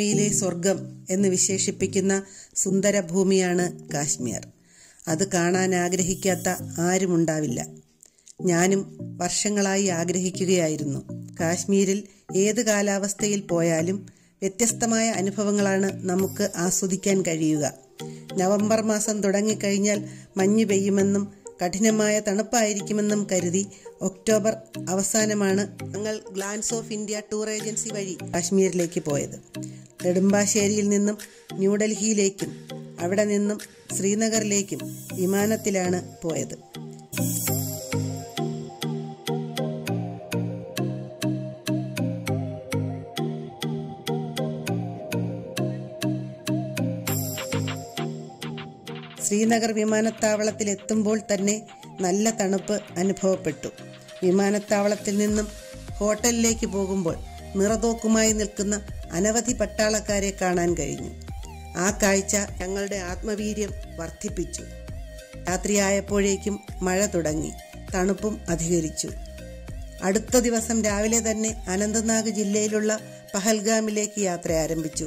ഭൂമിയിലെ സ്വർഗം എന്ന് വിശേഷിപ്പിക്കുന്ന സുന്ദര ഭൂമിയാണ് കാശ്മീർ അത് കാണാൻ ആഗ്രഹിക്കാത്ത ആരുമുണ്ടാവില്ല ഞാനും വർഷങ്ങളായി ആഗ്രഹിക്കുകയായിരുന്നു കാശ്മീരിൽ ഏത് കാലാവസ്ഥയിൽ പോയാലും വ്യത്യസ്തമായ അനുഭവങ്ങളാണ് നമുക്ക് ആസ്വദിക്കാൻ കഴിയുക നവംബർ മാസം തുടങ്ങിക്കഴിഞ്ഞാൽ മഞ്ഞ് പെയ്യുമെന്നും കഠിനമായ തണുപ്പായിരിക്കുമെന്നും കരുതി ഒക്ടോബർ അവസാനമാണ് ഞങ്ങൾ glance of India tour agency വഴി കാശ്മീരിലേക്ക് പോയത് നെടുമ്പാശ്ശേരിയിൽ നിന്നും ന്യൂഡൽഹിയിലേക്കും അവിടെ നിന്നും ശ്രീനഗറിലേക്കും വിമാനത്തിലാണ് പോയത് ശ്രീനഗർ വിമാനത്താവളത്തിൽ എത്തുമ്പോൾ തന്നെ നല്ല തണുപ്പ് അനുഭവപ്പെട്ടു വിമാനത്താവളത്തിൽ നിന്നും ഹോട്ടലിലേക്ക് പോകുമ്പോൾ നിറതോക്കുമായി നിൽക്കുന്ന അനവധി പട്ടാളക്കാരെ കാണാൻ കഴിഞ്ഞു ആ കാഴ്ച ഞങ്ങളുടെ ആത്മവീര്യം വർദ്ധിപ്പിച്ചു രാത്രിയായപ്പോഴേക്കും മഴ തുടങ്ങി തണുപ്പും അധികരിച്ചു അടുത്ത ദിവസം രാവിലെ തന്നെ അനന്തനാഗ് ജില്ലയിലുള്ള പഹൽഗാമിലേക്ക് യാത്ര ആരംഭിച്ചു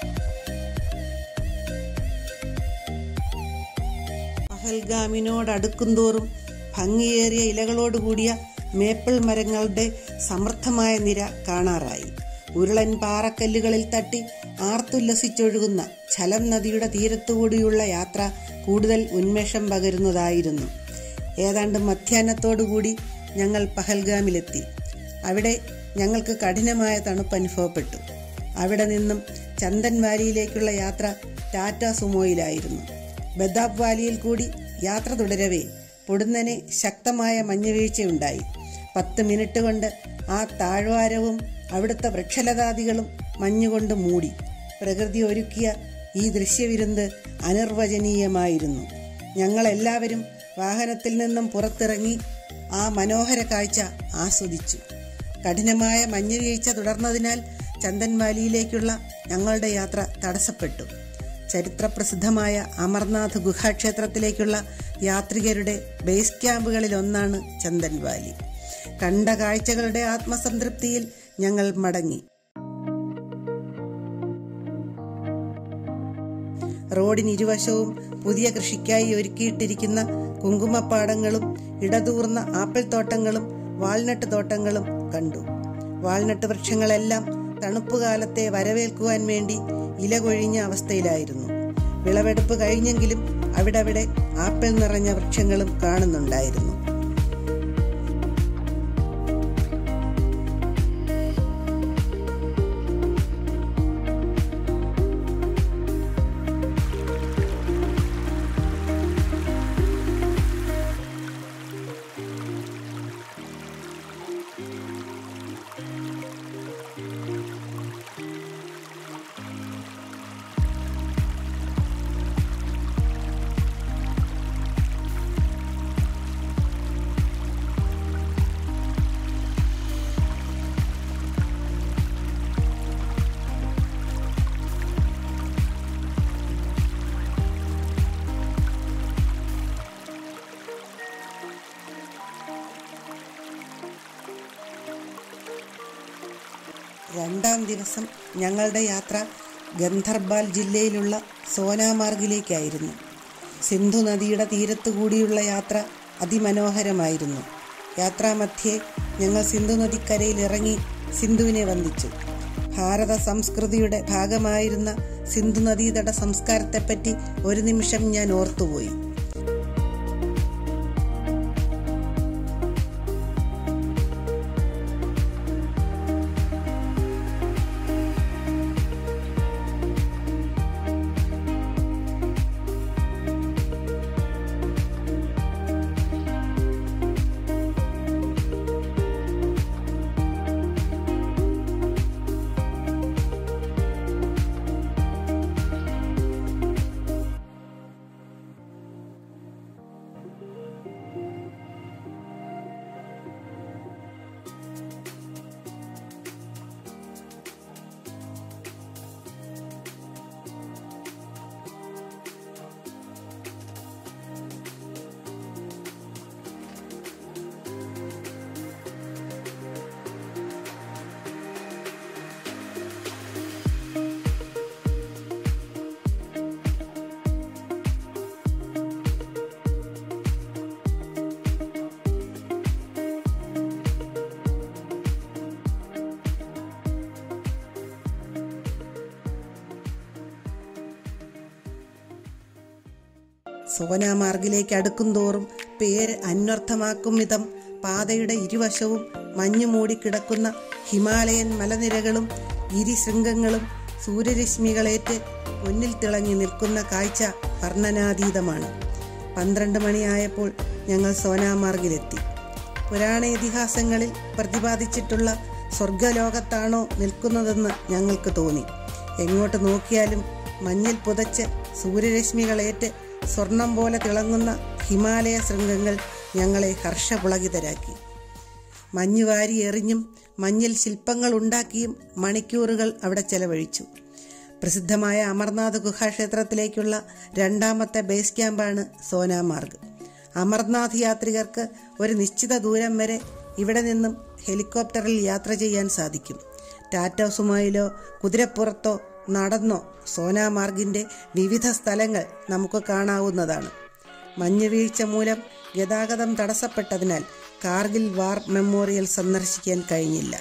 പഹൽഗാമിനോടടുക്കുന്തോറും ഭംഗിയേറിയ ഇലകളോടുകൂടിയ മേപ്പിൾ മരങ്ങളുടെ സമൃദ്ധമായ നിര കാണാറായി ഉരുളൻ പാറക്കല്ലുകളിൽ തട്ടി ആർത്തുല്ലസിച്ചൊഴുകുന്ന ഛലം നദിയുടെ തീരത്തുകൂടിയുള്ള യാത്ര കൂടുതൽ ഉന്മേഷം പകരുന്നതായിരുന്നു ഏതാണ്ട് മധ്യാഹ്നത്തോടുകൂടി ഞങ്ങൾ പഹൽഗാമിലെത്തി അവിടെ ഞങ്ങൾക്ക് കഠിനമായ തണുപ്പ് അനുഭവപ്പെട്ടു അവിടെ നിന്നും ചന്ദൻ വാലിയിലേക്കുള്ള യാത്ര ടാറ്റ സുമോയിലായിരുന്നു ബദാബ് വാലിയിൽ കൂടി യാത്ര തുടരവേ പൊടുന്നനെ ശക്തമായ മഞ്ഞുവീഴ്ചയുണ്ടായി പത്ത് മിനിറ്റ് കൊണ്ട് ആ താഴ്വാരവും അവിടുത്തെ വൃക്ഷലതാദികളും മഞ്ഞുകൊണ്ട് മൂടി പ്രകൃതി ഒരുക്കിയ ഈ ദൃശ്യവിരുന്ന് അനിർവചനീയമായിരുന്നു ഞങ്ങളെല്ലാവരും വാഹനത്തിൽ നിന്നും പുറത്തിറങ്ങി ആ മനോഹര കാഴ്ച ആസ്വദിച്ചു കഠിനമായ മഞ്ഞുവീഴ്ച തുടർന്നതിനാൽ ചന്ദൻവാലിയിലേക്കുള്ള ഞങ്ങളുടെ യാത്ര തടസ്സപ്പെട്ടു ചരിത്രപ്രസിദ്ധമായ അമർനാഥ് ഗുഹാക്ഷേത്രത്തിലേക്കുള്ള യാത്രികരുടെ ബേസ് ക്യാമ്പുകളിൽ ഒന്നാണ് ചന്ദൻവാലി കണ്ട കാഴ്ചകളുടെ ആത്മസംതൃപ്തിയിൽ ഞങ്ങൾ മടങ്ങി റോഡിനിരുവശവും പുതിയ കൃഷിക്കായി ഒരുക്കിയിട്ടിരിക്കുന്ന കുങ്കുമപ്പാടങ്ങളും ഇടതൂർന്ന ആപ്പിൾ തോട്ടങ്ങളും വാൾനട്ട് തോട്ടങ്ങളും കണ്ടു വാൾനട്ട് വൃക്ഷങ്ങളെല്ലാം തണുപ്പുകാലത്തെ വരവേൽക്കുവാൻ വേണ്ടി ഇല കൊഴിഞ്ഞ അവസ്ഥയിലായിരുന്നു വിളവെടുപ്പ് കഴിഞ്ഞെങ്കിലും അവിടവിടെ ആപ്പിൾ നിറഞ്ഞ വൃക്ഷങ്ങളും കാണുന്നുണ്ടായിരുന്നു രണ്ടാം ദിവസം ഞങ്ങളുടെ യാത്ര ഗന്ധർബാൽ ജില്ലയിലുള്ള സോനാമാർഗിലേക്കായിരുന്നു സിന്ധു നദിയുടെ തീരത്തു കൂടിയുള്ള യാത്ര അതിമനോഹരമായിരുന്നു യാത്രാമധ്യേ ഞങ്ങൾ സിന്ധു നദിക്കരയിൽ ഇറങ്ങി സിന്ധുവിനെ വന്ദിച്ചു ഭാരത സംസ്കൃതിയുടെ ഭാഗമായിരുന്ന സിന്ധു നദീതട സംസ്കാരത്തെപ്പറ്റി ഒരു നിമിഷം ഞാൻ ഓർത്തുപോയി സോനാമാർഗിലേക്ക് അടുക്കും തോറും പേര് അന്വർത്ഥമാക്കും വിധം പാതയുടെ ഇരുവശവും മഞ്ഞു മൂടിക്കിടക്കുന്ന ഹിമാലയൻ മലനിരകളും ഗിരിശൃംഗങ്ങളും സൂര്യരശ്മികളേറ്റ് പൊന്നിൽ തിളങ്ങി നിൽക്കുന്ന കാഴ്ച വർണ്ണനാതീതമാണ് പന്ത്രണ്ട് മണിയായപ്പോൾ ഞങ്ങൾ സോനാമാർഗിലെത്തി പുരാണ ഇതിഹാസങ്ങളിൽ പ്രതിപാദിച്ചിട്ടുള്ള സ്വർഗലോകത്താണോ നിൽക്കുന്നതെന്ന് ഞങ്ങൾക്ക് തോന്നി എങ്ങോട്ട് നോക്കിയാലും മഞ്ഞിൽ പുതച്ച് സൂര്യരശ്മികളേറ്റ് സ്വർണം പോലെ തിളങ്ങുന്ന ഹിമാലയ ശൃംഗങ്ങൾ ഞങ്ങളെ ഹർഷപുളകിതരാക്കി മഞ്ഞ് വാരി എറിഞ്ഞും മഞ്ഞിൽ ശില്പങ്ങൾ ഉണ്ടാക്കിയും മണിക്കൂറുകൾ അവിടെ ചെലവഴിച്ചു പ്രസിദ്ധമായ അമർനാഥ് ഗുഹാക്ഷേത്രത്തിലേക്കുള്ള രണ്ടാമത്തെ ബേസ് ക്യാമ്പാണ് സോനാമാർഗ് അമർനാഥ് യാത്രികർക്ക് ഒരു നിശ്ചിത ദൂരം വരെ ഇവിടെ നിന്നും ഹെലികോപ്റ്ററിൽ യാത്ര ചെയ്യാൻ സാധിക്കും ടാറ്റോസുമായിലോ കുതിരപ്പുറത്തോ നടന്നോ സോനാമാർഗിൻ്റെ വിവിധ സ്ഥലങ്ങൾ നമുക്ക് കാണാവുന്നതാണ് മഞ്ഞുവീഴ്ച മൂലം ഗതാഗതം തടസ്സപ്പെട്ടതിനാൽ കാർഗിൽ വാർ മെമ്മോറിയൽ സന്ദർശിക്കാൻ കഴിഞ്ഞില്ല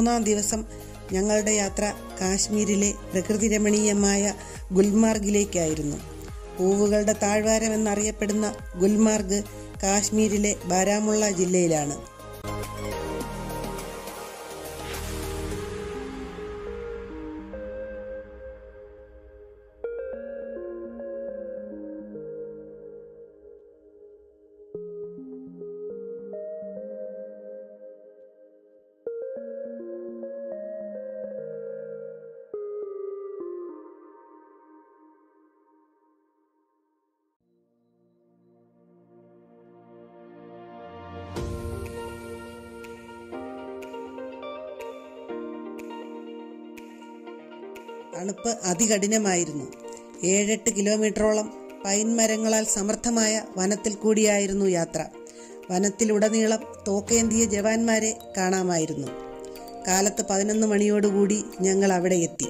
പതിമൂന്നാം ദിവസം ഞങ്ങളുടെ യാത്ര കാശ്മീരിലെ പ്രകൃതി രമണീയമായ ഗുൽമാർഗിലേക്കായിരുന്നു പൂവുകളുടെ താഴ്വാരം എന്നറിയപ്പെടുന്ന ഗുൽമാർഗ് കാശ്മീരിലെ ബാരാമുള്ള ജില്ലയിലാണ് തണുപ്പ് അതികഠിനമായിരുന്നു ഏഴെട്ട് കിലോമീറ്ററോളം പൈൻ മരങ്ങളാൽ സമർത്ഥമായ വനത്തിൽ കൂടിയായിരുന്നു യാത്ര വനത്തിലുടനീളം തോക്കേന്തിയ ജവാന്മാരെ കാണാമായിരുന്നു കാലത്ത് പതിനൊന്ന് മണിയോടുകൂടി ഞങ്ങൾ അവിടെ എത്തി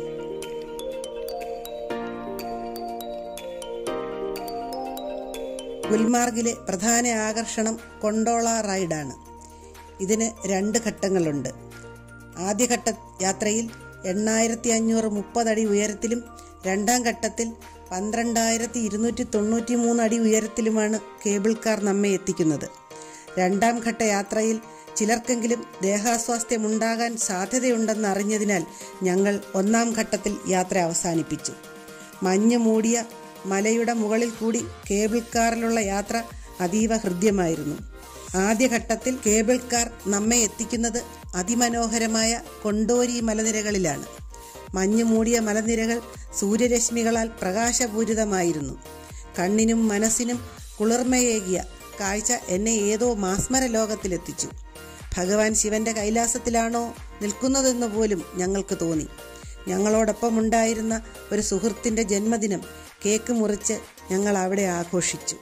ഗുൽമാർഗിലെ പ്രധാന ആകർഷണം കൊണ്ടോള റൈഡാണ് ഇതിന് രണ്ട് ഘട്ടങ്ങളുണ്ട് ആദ്യഘട്ട യാത്രയിൽ എണ്ണായിരത്തി അഞ്ഞൂറ് മുപ്പതടി ഉയരത്തിലും രണ്ടാം ഘട്ടത്തിൽ പന്ത്രണ്ടായിരത്തി ഇരുന്നൂറ്റി തൊണ്ണൂറ്റി മൂന്ന് അടി ഉയരത്തിലുമാണ് കേബിൾ കാർ നമ്മെ എത്തിക്കുന്നത് രണ്ടാം ഘട്ട യാത്രയിൽ ചിലർക്കെങ്കിലും ദേഹാസ്വാസ്ഥ്യമുണ്ടാകാൻ സാധ്യതയുണ്ടെന്ന് അറിഞ്ഞതിനാൽ ഞങ്ങൾ ഒന്നാം ഘട്ടത്തിൽ യാത്ര അവസാനിപ്പിച്ചു മഞ്ഞ് മൂടിയ മലയുടെ മുകളിൽ കൂടി കേബിൾ കാറിലുള്ള യാത്ര അതീവ ഹൃദ്യമായിരുന്നു ആദ്യഘട്ടത്തിൽ കേബിൾ കാർ നമ്മെ എത്തിക്കുന്നത് അതിമനോഹരമായ കൊണ്ടോരി മലനിരകളിലാണ് മഞ്ഞു മൂടിയ മലനിരകൾ സൂര്യരശ്മികളാൽ പ്രകാശപൂരിതമായിരുന്നു കണ്ണിനും മനസ്സിനും കുളിർമയേകിയ കാഴ്ച എന്നെ ഏതോ മാസ്മര ലോകത്തിലെത്തിച്ചു ഭഗവാൻ ശിവന്റെ കൈലാസത്തിലാണോ നിൽക്കുന്നതെന്ന് പോലും ഞങ്ങൾക്ക് തോന്നി ഞങ്ങളോടൊപ്പം ഉണ്ടായിരുന്ന ഒരു സുഹൃത്തിന്റെ ജന്മദിനം കേക്ക് മുറിച്ച് ഞങ്ങൾ അവിടെ ആഘോഷിച്ചു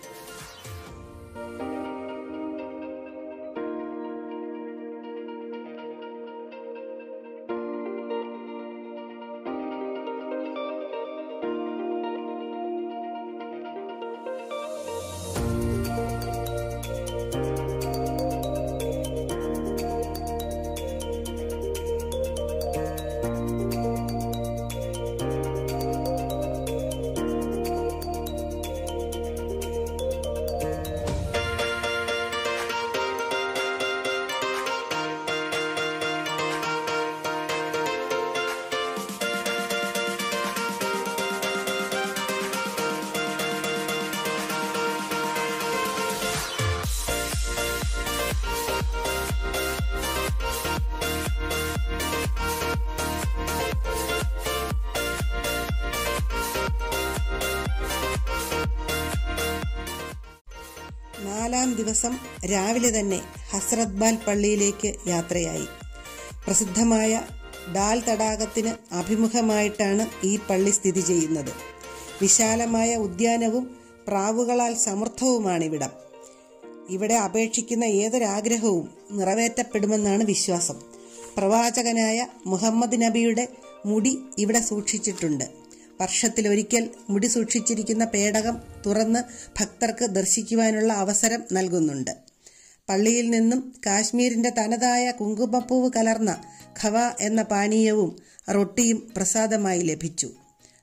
നാലാം ദിവസം രാവിലെ തന്നെ ഹസ്രത് ബാൽ പള്ളിയിലേക്ക് യാത്രയായി പ്രസിദ്ധമായ ഡാൽ തടാകത്തിന് അഭിമുഖമായിട്ടാണ് ഈ പള്ളി സ്ഥിതി ചെയ്യുന്നത് വിശാലമായ ഉദ്യാനവും പ്രാവുകളാൽ സമൃദ്ധവുമാണിവിടം ഇവിടെ അപേക്ഷിക്കുന്ന ഏതൊരാഗ്രഹവും നിറവേറ്റപ്പെടുമെന്നാണ് വിശ്വാസം പ്രവാചകനായ മുഹമ്മദ് നബിയുടെ മുടി ഇവിടെ സൂക്ഷിച്ചിട്ടുണ്ട് വർഷത്തിലൊരിക്കൽ മുടി സൂക്ഷിച്ചിരിക്കുന്ന പേടകം തുറന്ന് ഭക്തർക്ക് ദർശിക്കുവാനുള്ള അവസരം നൽകുന്നുണ്ട് പള്ളിയിൽ നിന്നും കാശ്മീരിന്റെ തനതായ കുങ്കുമപ്പൂവ് കലർന്ന ഖവ എന്ന പാനീയവും റൊട്ടിയും പ്രസാദമായി ലഭിച്ചു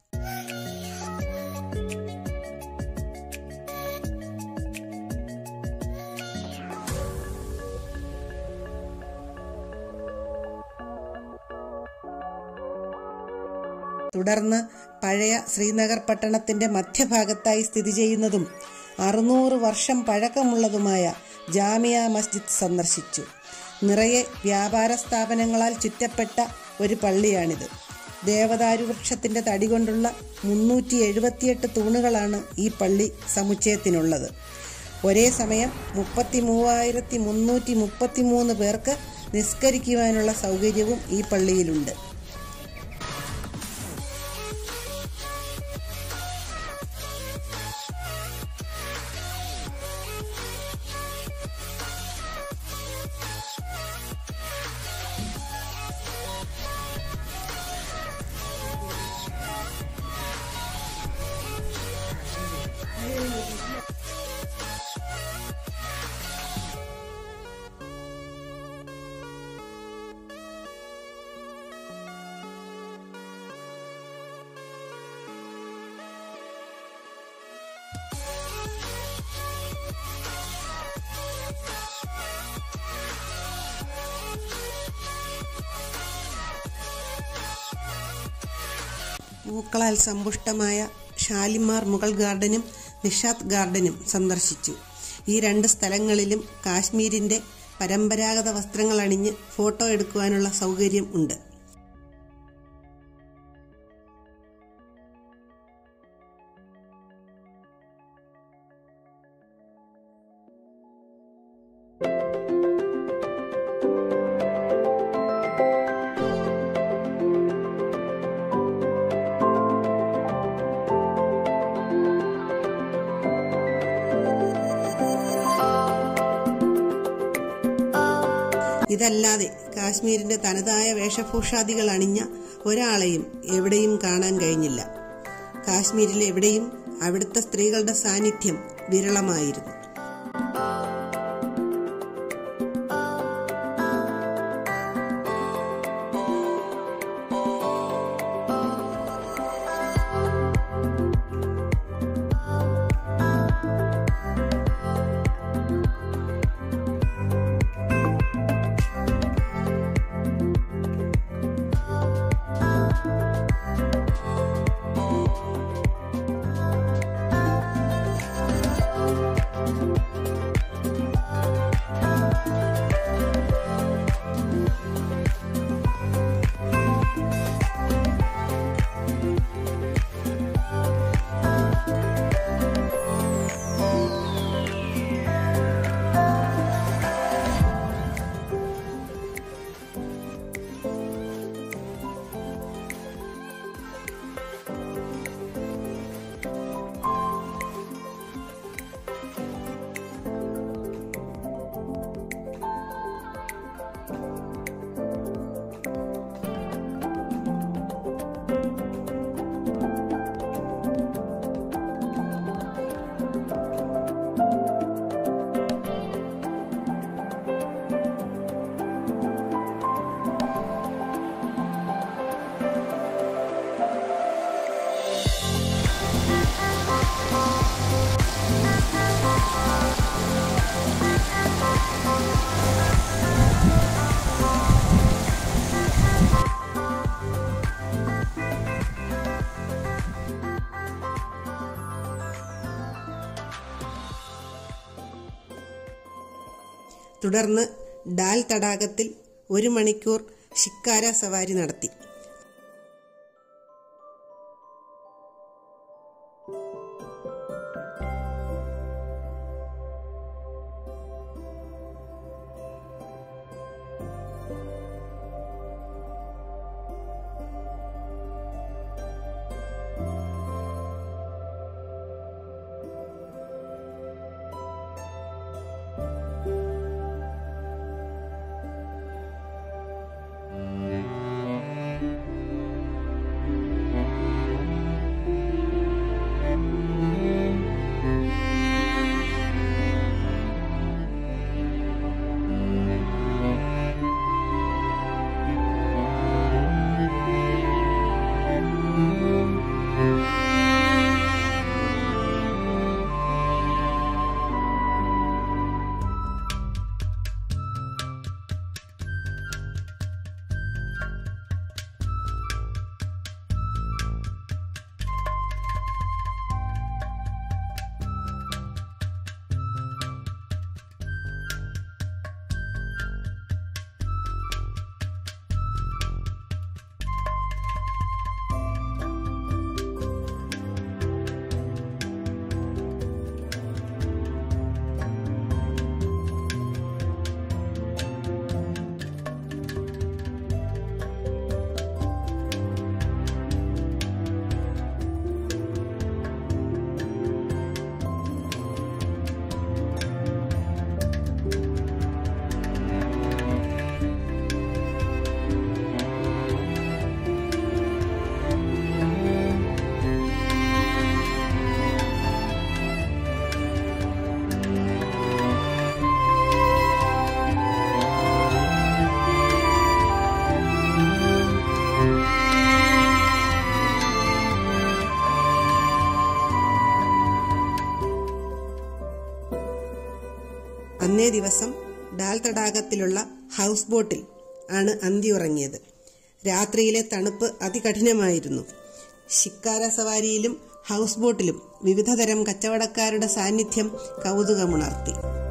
തുടർന്ന് പഴയ ശ്രീനഗർ പട്ടണത്തിന്റെ മധ്യഭാഗത്തായി സ്ഥിതി ചെയ്യുന്നതും അറുന്നൂറ് വർഷം പഴക്കമുള്ളതുമായ ജാമിയ മസ്ജിദ് സന്ദർശിച്ചു നിറയെ വ്യാപാര സ്ഥാപനങ്ങളാൽ ചുറ്റപ്പെട്ട ഒരു പള്ളിയാണിത് ദേവദാരു വൃക്ഷത്തിന്റെ തടി കൊണ്ടുള്ള മുന്നൂറ്റി എഴുപത്തിയെട്ട് തൂണുകളാണ് ഈ പള്ളി സമുച്ചയത്തിനുള്ളത് ഒരേ സമയം മുപ്പത്തി മൂവായിരത്തി മുന്നൂറ്റി മുപ്പത്തി മൂന്ന് പേർക്ക് നിസ്കരിക്കുവാനുള്ള സൗകര്യവും ഈ പള്ളിയിലുണ്ട് പൂക്കളാൽ സമ്പുഷ്ടമായ ഷാലിമാർ മുഗൾ ഗാർഡനും നിഷാദ് ഗാർഡനും സന്ദർശിച്ചു ഈ രണ്ട് സ്ഥലങ്ങളിലും കാശ്മീരിന്റെ പരമ്പരാഗത വസ്ത്രങ്ങൾ അണിഞ്ഞ് ഫോട്ടോ എടുക്കുവാനുള്ള സൗകര്യം ഉണ്ട് ഇതല്ലാതെ കാശ്മീരിന്റെ തനതായ വേഷഭൂഷാദികൾ അണിഞ്ഞ ഒരാളെയും എവിടെയും കാണാൻ കഴിഞ്ഞില്ല കാശ്മീരിൽ എവിടെയും അവിടുത്തെ സ്ത്രീകളുടെ സാന്നിധ്യം വിരളമായിരുന്നു തുടർന്ന് ഡാൽ തടാകത്തിൽ ഒരു മണിക്കൂർ ഷിക്കാര സവാരി നടത്തി അന്നേ ദിവസം ഡാൽ തടാകത്തിലുള്ള ഹൗസ് ബോട്ടിൽ ആണ് അന്തി ഉറങ്ങിയത് രാത്രിയിലെ തണുപ്പ് അതികഠിനമായിരുന്നു ശിക്കാര സവാരിയിലും ഹൗസ് ബോട്ടിലും വിവിധതരം കച്ചവടക്കാരുടെ സാന്നിധ്യം കൗതുകമുണർത്തി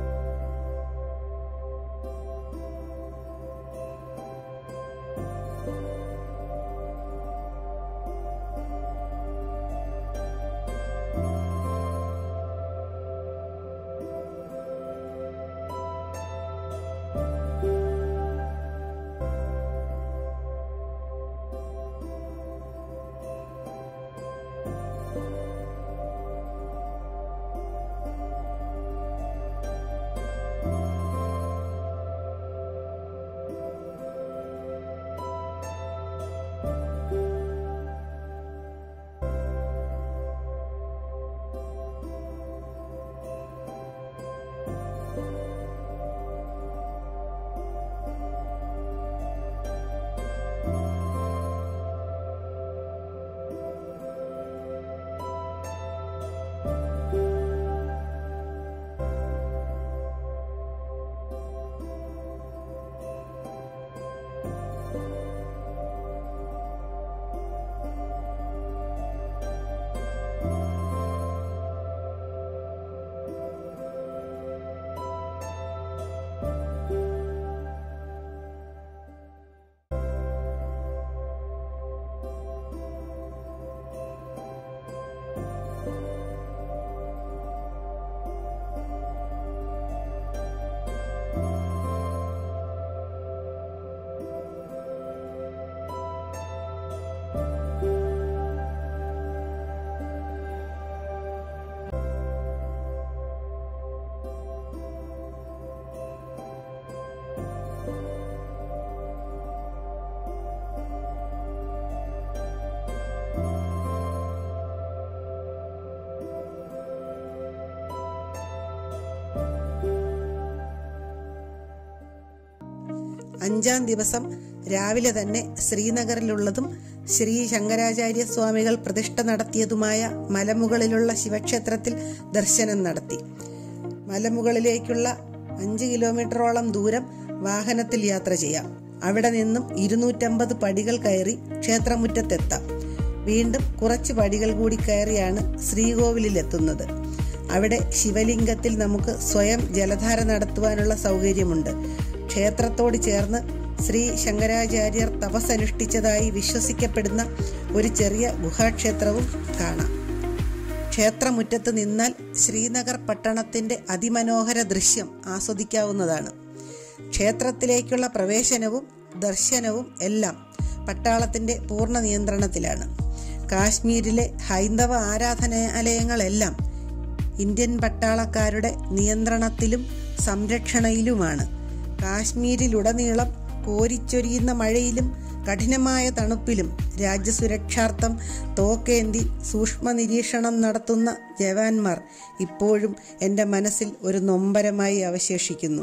അഞ്ചാം ദിവസം രാവിലെ തന്നെ ശ്രീനഗറിലുള്ളതും ശ്രീ ശങ്കരാചാര്യ സ്വാമികൾ പ്രതിഷ്ഠ നടത്തിയതുമായ മലമുകളിലുള്ള ശിവക്ഷേത്രത്തിൽ ദർശനം നടത്തി മലമുകളിലേക്കുള്ള അഞ്ച് കിലോമീറ്ററോളം ദൂരം വാഹനത്തിൽ യാത്ര ചെയ്യാം അവിടെ നിന്നും ഇരുന്നൂറ്റമ്പത് പടികൾ കയറി ക്ഷേത്രമുറ്റത്തെത്താം വീണ്ടും കുറച്ച് പടികൾ കൂടി കയറിയാണ് ശ്രീകോവിലിലെത്തുന്നത് അവിടെ ശിവലിംഗത്തിൽ നമുക്ക് സ്വയം ജലധാര നടത്തുവാനുള്ള സൗകര്യമുണ്ട് ക്ഷേത്രത്തോട് ചേർന്ന് ശ്രീ ശങ്കരാചാര്യർ തപസ്സനുഷ്ഠിച്ചതായി വിശ്വസിക്കപ്പെടുന്ന ഒരു ചെറിയ ഗുഹാക്ഷേത്രവും കാണാം ക്ഷേത്രമുറ്റത്ത് നിന്നാൽ ശ്രീനഗർ പട്ടണത്തിന്റെ അതിമനോഹര ദൃശ്യം ആസ്വദിക്കാവുന്നതാണ് ക്ഷേത്രത്തിലേക്കുള്ള പ്രവേശനവും ദർശനവും എല്ലാം പട്ടാളത്തിന്റെ പൂർണ്ണ നിയന്ത്രണത്തിലാണ് കാശ്മീരിലെ ഹൈന്ദവ ആരാധനാലയങ്ങളെല്ലാം ഇന്ത്യൻ പട്ടാളക്കാരുടെ നിയന്ത്രണത്തിലും സംരക്ഷണയിലുമാണ് കാശ്മീരിലുടനീളം കോരിച്ചൊരിയുന്ന മഴയിലും കഠിനമായ തണുപ്പിലും രാജ്യസുരക്ഷാർത്ഥം തോക്കേന്തി സൂക്ഷ്മ നിരീക്ഷണം നടത്തുന്ന ജവാന്മാർ ഇപ്പോഴും എൻ്റെ മനസ്സിൽ ഒരു നൊമ്പരമായി അവശേഷിക്കുന്നു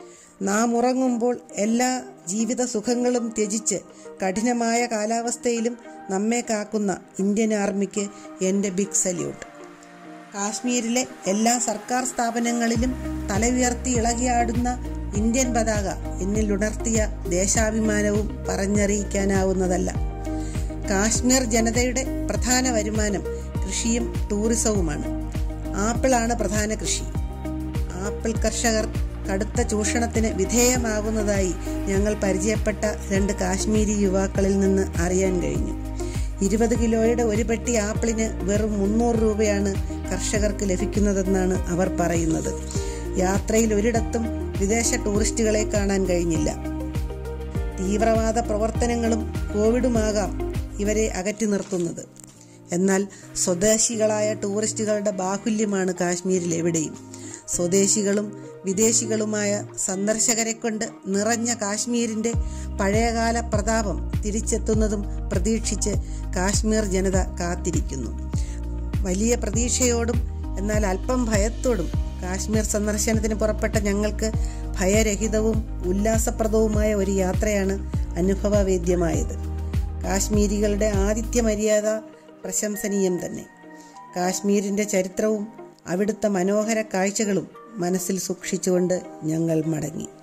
നാം ഉറങ്ങുമ്പോൾ എല്ലാ ജീവിത സുഖങ്ങളും ത്യജിച്ച് കഠിനമായ കാലാവസ്ഥയിലും നമ്മെ കാക്കുന്ന ഇന്ത്യൻ ആർമിക്ക് എൻ്റെ ബിഗ് സല്യൂട്ട് കാശ്മീരിലെ എല്ലാ സർക്കാർ സ്ഥാപനങ്ങളിലും തല ഉയർത്തി ഇളകിയാടുന്ന ഇന്ത്യൻ പതാക എന്നിൽ ഉണർത്തിയ ദേശാഭിമാനവും പറഞ്ഞറിയിക്കാനാവുന്നതല്ല കാശ്മീർ ജനതയുടെ പ്രധാന വരുമാനം കൃഷിയും ടൂറിസവുമാണ് ആപ്പിളാണ് പ്രധാന കൃഷി ആപ്പിൾ കർഷകർ കടുത്ത ചൂഷണത്തിന് വിധേയമാകുന്നതായി ഞങ്ങൾ പരിചയപ്പെട്ട രണ്ട് കാശ്മീരി യുവാക്കളിൽ നിന്ന് അറിയാൻ കഴിഞ്ഞു ഇരുപത് കിലോയുടെ ഒരു പെട്ടി ആപ്പിളിന് വെറും മുന്നൂറ് രൂപയാണ് കർഷകർക്ക് ലഭിക്കുന്നതെന്നാണ് അവർ പറയുന്നത് യാത്രയിൽ ഒരിടത്തും വിദേശ ടൂറിസ്റ്റുകളെ കാണാൻ കഴിഞ്ഞില്ല തീവ്രവാദ പ്രവർത്തനങ്ങളും കോവിഡുമാകാം ഇവരെ അകറ്റി നിർത്തുന്നത് എന്നാൽ സ്വദേശികളായ ടൂറിസ്റ്റുകളുടെ ബാഹുല്യമാണ് കാശ്മീരിൽ എവിടെയും സ്വദേശികളും വിദേശികളുമായ സന്ദർശകരെ കൊണ്ട് നിറഞ്ഞ കാശ്മീരിന്റെ പഴയകാല പ്രതാപം തിരിച്ചെത്തുന്നതും പ്രതീക്ഷിച്ച് കാശ്മീർ ജനത കാത്തിരിക്കുന്നു വലിയ പ്രതീക്ഷയോടും എന്നാൽ അല്പം ഭയത്തോടും കാശ്മീർ സന്ദർശനത്തിന് പുറപ്പെട്ട ഞങ്ങൾക്ക് ഭയരഹിതവും ഉല്ലാസപ്രദവുമായ ഒരു യാത്രയാണ് അനുഭവവേദ്യമായത് കാശ്മീരികളുടെ ആതിഥ്യ മര്യാദ പ്രശംസനീയം തന്നെ കാശ്മീരിന്റെ ചരിത്രവും അവിടുത്തെ മനോഹര കാഴ്ചകളും മനസ്സിൽ സൂക്ഷിച്ചുകൊണ്ട് ഞങ്ങൾ മടങ്ങി